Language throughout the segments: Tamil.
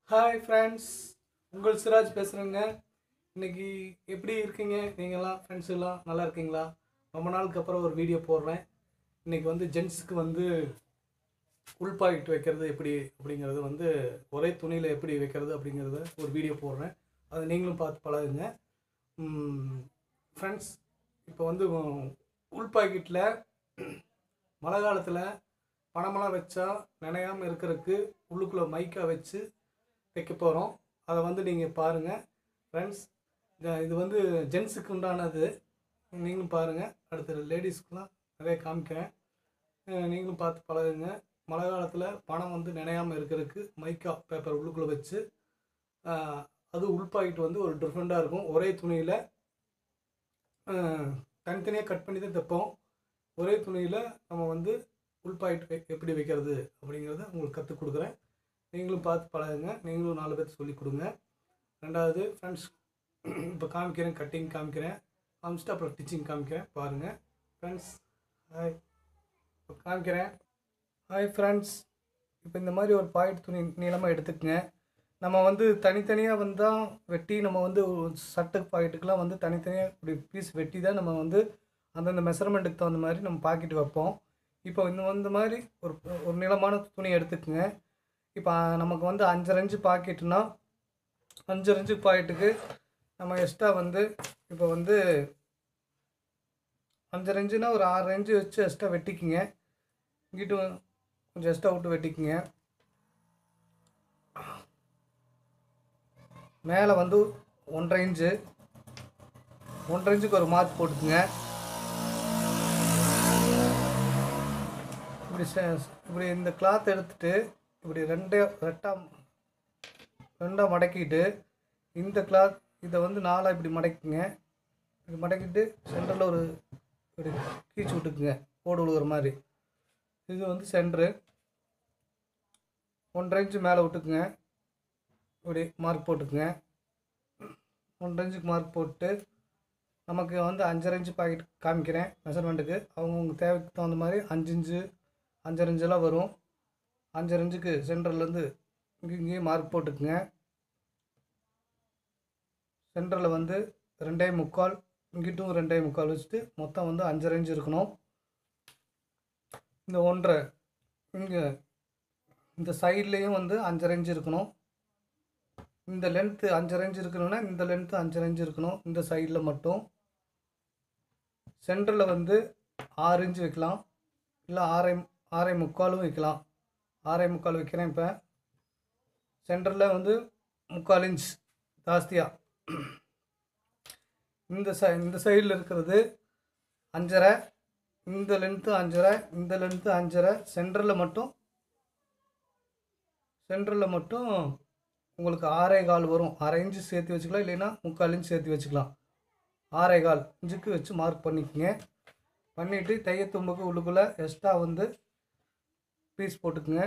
ஹாய் ஃப்ரெண்ட்ஸ் உங்கள் சிராஜ் பேசுகிறேங்க இன்னைக்கு எப்படி இருக்கீங்க நீங்களாம் ஃப்ரெண்ட்ஸ் எல்லாம் நல்லா இருக்கீங்களா ரொம்ப நாளுக்கு அப்புறம் ஒரு வீடியோ போடுறேன் இன்னைக்கு வந்து ஜென்ஸுக்கு வந்து உள் பாக்கெட் வைக்கிறது எப்படி அப்படிங்கிறது வந்து ஒரே துணியில் எப்படி வைக்கிறது அப்படிங்கிறத ஒரு வீடியோ போடுறேன் அதை நீங்களும் பார்த்து பழகுங்க ஃப்ரெண்ட்ஸ் இப்போ வந்து உம், உள் பாக்கெட்டில் மழை காலத்தில் பணமெல்லாம் வச்சா நினையாமல் இருக்கிறதுக்கு உள்ளுக்குள்ளே மைக்கா வச்சு வைக்க போகிறோம் அதை வந்து நீங்கள் பாருங்கள் ஃப்ரெண்ட்ஸ் இது வந்து ஜென்ஸுக்கு உண்டானது நீங்களும் பாருங்கள் அடுத்த லேடிஸ்க்குலாம் நிறைய காமிக்கிறேன் அஹ் நீங்களும் பார்த்து பழகுங்க மழை காலத்தில் பணம் வந்து நினையாமல் இருக்கிறதுக்கு மைக்கா பேப்பர் உள்ளுக்குள்ளே வச்சு அஹ் அது உள்பாக்கிட்டு வந்து ஒரு டிஃப்ரெண்ட்டாக இருக்கும் ஒரே துணியில் தனித்தனியாக கட் பண்ணி தான் தைப்போம் ஒரே துணியில் நம்ம வந்து உள்பாயிட் வை எப்படி வைக்கிறது அப்படிங்கிறத உங்களுக்கு கற்றுக் கொடுக்குறேன் நீங்களும் பார்த்து பழகுங்க நீங்களும் நாலு பேர்த்து சொல்லிக் கொடுங்க ரெண்டாவது ஃப்ரெண்ட்ஸ் இப்போ காமிக்கிறேன் கட்டிங் காமிக்கிறேன் காமிச்சிட்டு அப்புறம் ஸ்டிச்சிங் காமிக்கிறேன் பாருங்கள் ஃப்ரெண்ட்ஸ் ஹாய் இப்போ காமிக்கிறேன் ஹாய் ஃப்ரெண்ட்ஸ் இப்போ இந்த மாதிரி ஒரு பாயிண்ட் துணி நீளமாக எடுத்துக்கங்க நம்ம வந்து தனித்தனியாக வந்தால் வெட்டி நம்ம வந்து ஒரு சட்டை பாக்கெட்டுக்கெலாம் வந்து தனித்தனியாக இப்படி பீஸ் வெட்டி தான் நம்ம வந்து அந்தந்த மெஷர்மெண்ட்டுக்கு தகுந்த மாதிரி நம்ம பாக்கெட் வைப்போம் இப்போ இந்த வந்து மாதிரி ஒரு ஒரு நீளமான துணி எடுத்துக்கங்க இப்போ நமக்கு வந்து அஞ்சரை இன்ச்சு பாக்கெட்டுனா அஞ்சரை இன்ச்சு பாக்கெட்டுக்கு நம்ம எக்ஸ்ட்ரா வந்து இப்போ வந்து அஞ்சரை இன்ச்சுனா ஒரு ஆறு இன்ச்சு வச்சு எக்ஸ்ட்ரா வெட்டிக்குங்க இங்கிட்டு கொஞ்சம் எக்ஸ்ட்ரா விட்டு வெட்டிக்குங்க மேலே வந்து ஒன்றரை இன்ச்சு ஒன்றரை இன்ச்சுக்கு ஒரு மார்க் போட்டுக்குங்க இப்படி ச- இப்படி இந்த கிளாத் எடுத்துட்டு இப்படி ரெண்டே ரெட்டாக ரெண்டாக மடக்கிட்டு இந்த கிளாத் இதை வந்து நாலாக இப்படி மடக்குங்க இப்படி மடக்கிட்டு சென்டரில் ஒரு இப்படி கீச்சு விட்டுக்குங்க கோடு விழுகிற மாதிரி இது வந்து சென்ட்ரு ஒன்றரை இன்ச்சு மேலே விட்டுக்குங்க இப்படி மார்க் போட்டுக்குங்க ஒன்றரை இன்ச்சுக்கு மார்க் போட்டு நமக்கு வந்து அஞ்சரை இன்ச்சு பாக்கெட் காமிக்கிறேன் மெஷர்மெண்ட்டுக்கு அவங்கவுங்க தேவைக்கு தகுந்த மாதிரி அஞ்சு இன்ச்சு அஞ்சரை இன்ச்செல்லாம் வரும் அஞ்சரை இன்ச்சுக்கு சென்டர்லேருந்து இங்கே இங்கேயும் மார்க் போட்டுக்குங்க சென்டரில் வந்து ரெண்டே முக்கால் இங்கிட்டும் ரெண்டே முக்கால் வச்சுட்டு மொத்தம் வந்து அஞ்சரை இன்ச்சு இருக்கணும் இந்த ஒன்றரை இங்கே இந்த சைட்லேயும் வந்து அஞ்சரை இன்ச்சு இருக்கணும் இந்த லென்த்து அஞ்சரை இன்ச்சு இருக்கணும்னா இந்த லென்த்து அஞ்சரை இன்ச்சு இருக்கணும் இந்த சைடில் மட்டும் சென்டரில் வந்து ஆறு இன்ச்சு வைக்கலாம் இல்லை ஆறரை ஆறரை முக்காலும் வைக்கலாம் ஆறரை முக்கால் வைக்கிறேன் இப்போ சென்டரில் வந்து முக்கால் இன்ச் ஜாஸ்தியாக இந்த சை இந்த சைடில் இருக்கிறது அஞ்சரை இந்த லென்த்து அஞ்சரை இந்த லென்த்து அஞ்சரை சென்டரில் மட்டும் சென்டரில் மட்டும் உங்களுக்கு ஆறே கால் வரும் அரை இன்ச்சு சேர்த்து வச்சுக்கலாம் இல்லைன்னா முக்கால் இன்ச் சேர்த்து வச்சுக்கலாம் ஆறே கால் இன்ச்சுக்கு வச்சு மார்க் பண்ணிக்கோங்க பண்ணிவிட்டு தையத்தும்புக்கு உள்ளுக்குள்ளே எக்ஸ்ட்ரா வந்து பீஸ் போட்டுக்குங்க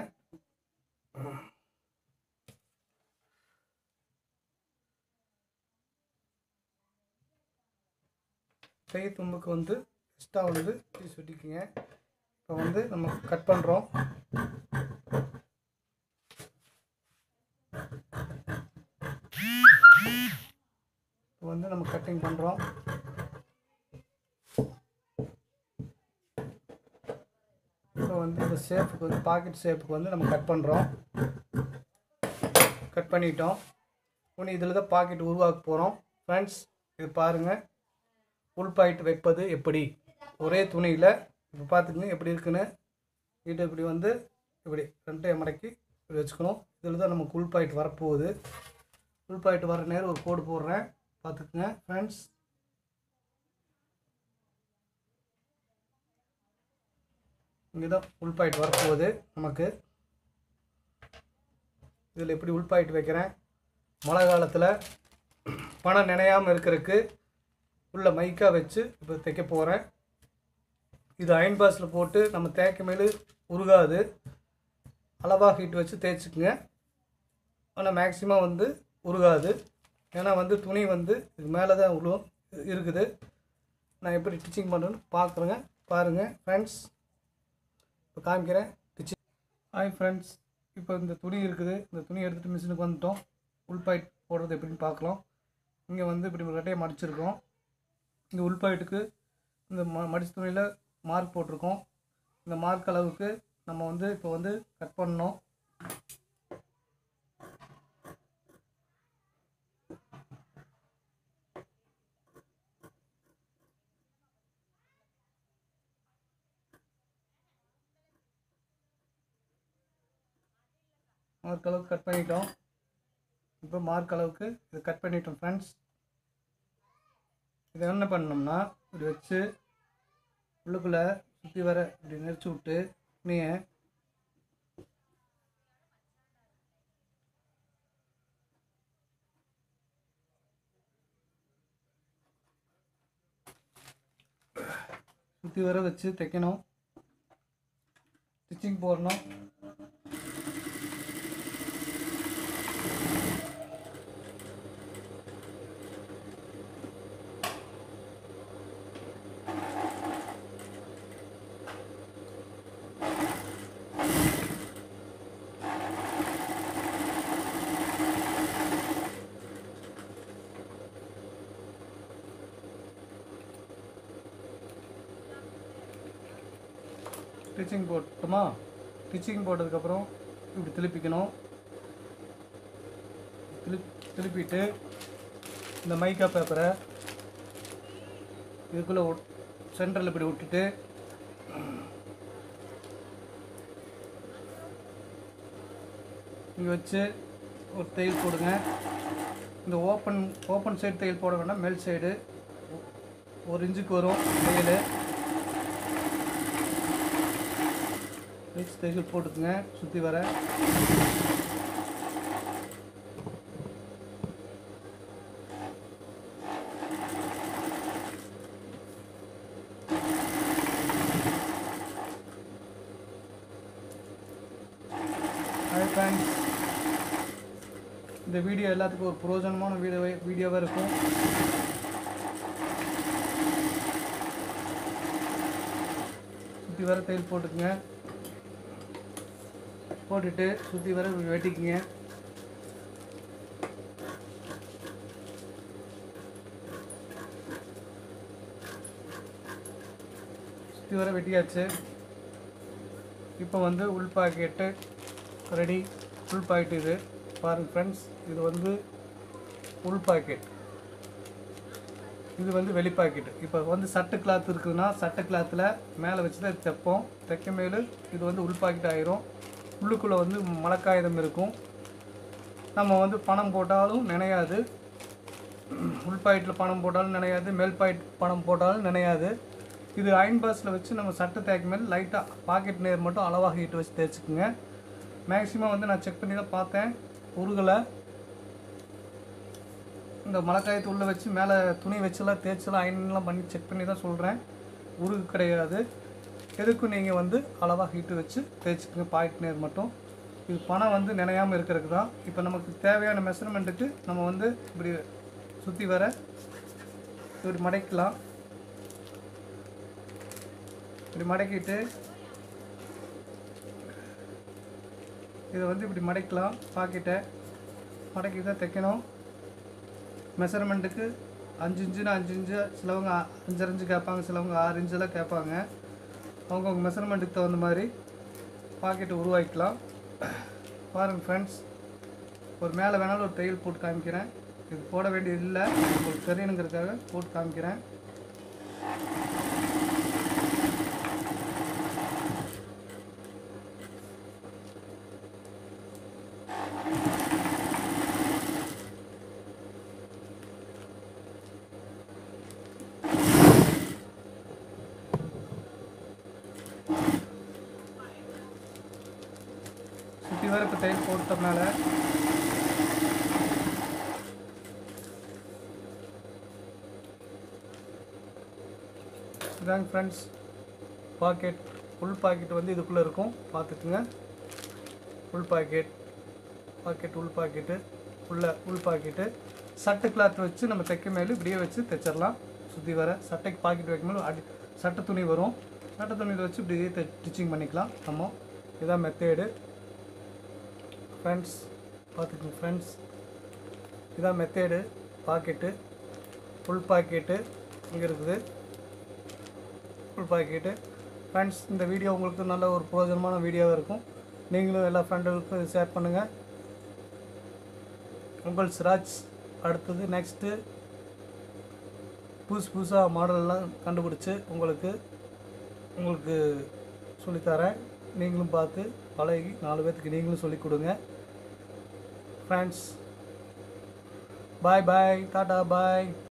தையத்தும்புக்கு வந்து எக்ஸ்ட்ரா வந்து பீஸ் வெட்டிக்குங்க இப்போ வந்து நம்ம கட் பண்ணுறோம் இப்போ வந்து நம்ம கட்டிங் பண்ணுறோம் இப்போ வந்து இந்த ஷேப்புக்கு வந்து பாக்கெட் ஷேப்புக்கு வந்து நம்ம கட் பண்ணுறோம் கட் பண்ணிட்டோம் உனி இதில் தான் பாக்கெட் உருவாக்க போகிறோம் ஃப்ரெண்ட்ஸ் இது பாருங்கள் உள் பாக்கெட் வைப்பது எப்படி ஒரே துணியில் இப்போ பார்த்துக்கங்க எப்படி இருக்குன்னு இது இப்படி வந்து இப்படி ரெண்டையும் மடக்கி இப்படி வச்சுக்கணும் இதில் தான் நமக்கு உள் பாக்கெட் வரப்போகுது உள் பாக்கெட் வர நேரம் ஒரு கோடு போடுறேன் பார்த்துக்குங்க ஃப்ரெண்ட்ஸ் இங்கே தான் உள் பாயிண்ட் வரப்போகுது நமக்கு இதில் எப்படி உள் பாயிண்ட் வைக்கிறேன் மழை காலத்தில் பணம் நினையாமல் இருக்கிறதுக்கு உள்ள மைக்காக வச்சு இப்போ தைக்க போகிறேன் இது அயன் பாஸில் போட்டு நம்ம தேய்க்க மேலே உருகாது அளவாக ஹீட் வச்சு தேய்ச்சிக்குங்க ஆனால் மேக்ஸிமம் வந்து உருகாது ஏன்னா வந்து துணி வந்து இதுக்கு மேலே தான் உருவம் இருக்குது நான் எப்படி ஸ்டிச்சிங் பண்ணுறேன்னு பார்க்குறேங்க பாருங்கள் ஃப்ரெண்ட்ஸ் இப்போ காமிக்கிறேன் ஸ்டிச்சிங் ஹாய் ஃப்ரெண்ட்ஸ் இப்போ இந்த துணி இருக்குது இந்த துணி எடுத்துகிட்டு மிஷினுக்கு வந்துட்டோம் உள் பாயிண்ட் போடுறது எப்படின்னு பார்க்கலாம் இங்கே வந்து இப்படி ஒரு ரெட்டையை மடிச்சிருக்கோம் இந்த உள் பாயிண்ட்டுக்கு இந்த ம மடிச்ச துணியில் மார்க் போட்டிருக்கோம் இந்த மார்க் அளவுக்கு நம்ம வந்து இப்போ வந்து கட் பண்ணணும் மார்க் அளவுக்கு கட் பண்ணிட்டோம் இப்போ மார்க் அளவுக்கு இது கட் பண்ணிட்டோம் ஃப்ரெண்ட்ஸ் இதை என்ன பண்ணோம்னா இப்படி வச்சு உள்ளுக்குள்ளே சுற்றி வர இப்படி நெரிச்சு விட்டு துணியை சுற்றி வர வச்சு தைக்கணும் ஸ்டிச்சிங் போடணும் ஸ்டிச்சிங் போட்டோமா ஸ்டிச்சிங் போட்டதுக்கப்புறம் இப்படி திருப்பிக்கணும் திருப் திருப்பிட்டு இந்த மைக்கா பேப்பரை இதுக்குள்ளே சென்டரில் இப்படி விட்டுட்டு இங்கே வச்சு ஒரு தையல் போடுங்க இந்த ஓப்பன் ஓப்பன் சைடு தையல் போட வேண்டாம் மேல் சைடு ஒரு இன்ச்சுக்கு வரும் தையல் வச்சு தையல் போட்டுக்குங்க சுற்றி வர ஹாய் ஃப்ரெண்ட்ஸ் இந்த வீடியோ எல்லாத்துக்கும் ஒரு பிரயோஜனமான வீடியோ வீடியோவாக இருக்கும் சுற்றி வர தையல் போட்டுக்குங்க போட்டுட்டு சுற்றி வர இப்படி வெட்டிக்குங்க சுற்றி வர வெட்டியாச்சு இப்போ வந்து உள் பாக்கெட்டு ரெடி உள் பாக்கெட் இது பாருங்கள் ஃப்ரெண்ட்ஸ் இது வந்து உள் பாக்கெட் இது வந்து வெளி பாக்கெட் இப்போ வந்து சட்டை கிளாத் இருக்குதுன்னா சட்டை கிளாத்தில் மேலே வச்சு தான் தைப்போம் தைக்க மேலு இது வந்து உள் பாக்கெட் ஆயிரும் உள்ளுக்குள்ளே வந்து மலக்காயுதம் இருக்கும் நம்ம வந்து பணம் போட்டாலும் நினையாது உள் பாக்கெட்டில் பணம் போட்டாலும் நினையாது மேல் பாக்கெட் பணம் போட்டாலும் நினையாது இது அயன் பாக்ஸில் வச்சு நம்ம சட்டை தேய்க்கும் மேல் லைட்டாக பாக்கெட் நேர் மட்டும் அளவாக ஹீட் வச்சு தேய்ச்சிக்குங்க மேக்ஸிமம் வந்து நான் செக் பண்ணி தான் பார்த்தேன் உருகலை இந்த மழைக்காயத்து உள்ளே வச்சு மேலே துணி வச்சுலாம் தேய்ச்சலாம் அயன்லாம் பண்ணி செக் பண்ணி தான் சொல்கிறேன் உருகு கிடையாது எதுக்கும் நீங்கள் வந்து அளவாக ஹீட்டு வச்சு தேய்ச்சிக்கங்க பாக்கெட் நேர் மட்டும் இது பணம் வந்து நினையாமல் இருக்கிறதுக்கு தான் இப்போ நமக்கு தேவையான மெஷர்மெண்ட்டுக்கு நம்ம வந்து இப்படி சுற்றி வர இப்படி மடக்கலாம் இப்படி மடக்கிட்டு இதை வந்து இப்படி மடக்கலாம் பாக்கெட்டை மடக்கி தான் தைக்கணும் மெஷர்மெண்ட்டுக்கு அஞ்சு இன்ச்சுனா அஞ்சு இன்ச்சு சிலவங்க அஞ்சரை இன்ச்சு கேட்பாங்க சிலவங்க ஆறு இன்ச்செல்லாம் கேட்பாங்க அவங்கவுங்க மெஷர்மெண்ட்டுக்கு தகுந்த மாதிரி பாக்கெட்டை உருவாக்கிக்கலாம் பாருங்கள் ஃப்ரெண்ட்ஸ் ஒரு மேலே வேணாலும் ஒரு தையல் போட்டு காமிக்கிறேன் இது போட வேண்டியது இல்லை உங்களுக்கு தெரியணுங்கிறதுக்காக போட்டு காமிக்கிறேன் சுற்றி வர இப்போ தையல் போட்டோம்னால இதாங்க ஃப்ரெண்ட்ஸ் பாக்கெட் ஃபுல் பாக்கெட் வந்து இதுக்குள்ளே இருக்கும் பார்த்துக்குங்க ஃபுல் பாக்கெட் பாக்கெட் உள் பாக்கெட்டு உள்ள உள் பாக்கெட்டு சட்டை கிளாத் வச்சு நம்ம தைக்க மேலே இப்படியே வச்சு தைச்சிடலாம் சுற்றி வர சட்டைக்கு பாக்கெட் வைக்கும் போது அடி சட்டை துணி வரும் சட்டை துணியில் வச்சு இப்படியே ஸ்டிச்சிங் பண்ணிக்கலாம் நம்ம இதான் மெத்தேடு ஃப்ரெண்ட்ஸ் பார்த்துக்கோங்க ஃப்ரெண்ட்ஸ் இதான் மெத்தேடு பாக்கெட்டு ஃபுல் பாக்கெட்டு இங்கே இருக்குது ஃபுல் பாக்கெட்டு ஃப்ரெண்ட்ஸ் இந்த வீடியோ உங்களுக்கு நல்ல ஒரு பிரயோஜனமான வீடியோவாக இருக்கும் நீங்களும் எல்லா ஃப்ரெண்டுகளுக்கும் ஷேர் பண்ணுங்கள் உங்கள் சிராஜ் அடுத்தது நெக்ஸ்ட்டு புதுசு புதுசாக மாடல்லாம் கண்டுபிடிச்சி உங்களுக்கு உங்களுக்கு சொல்லித்தரேன் நீங்களும் பார்த்து பழகி நாலு பேர்த்துக்கு நீங்களும் சொல்லிக் கொடுங்க ஃப்ரெண்ட்ஸ் பாய் பாய் டாடா பாய்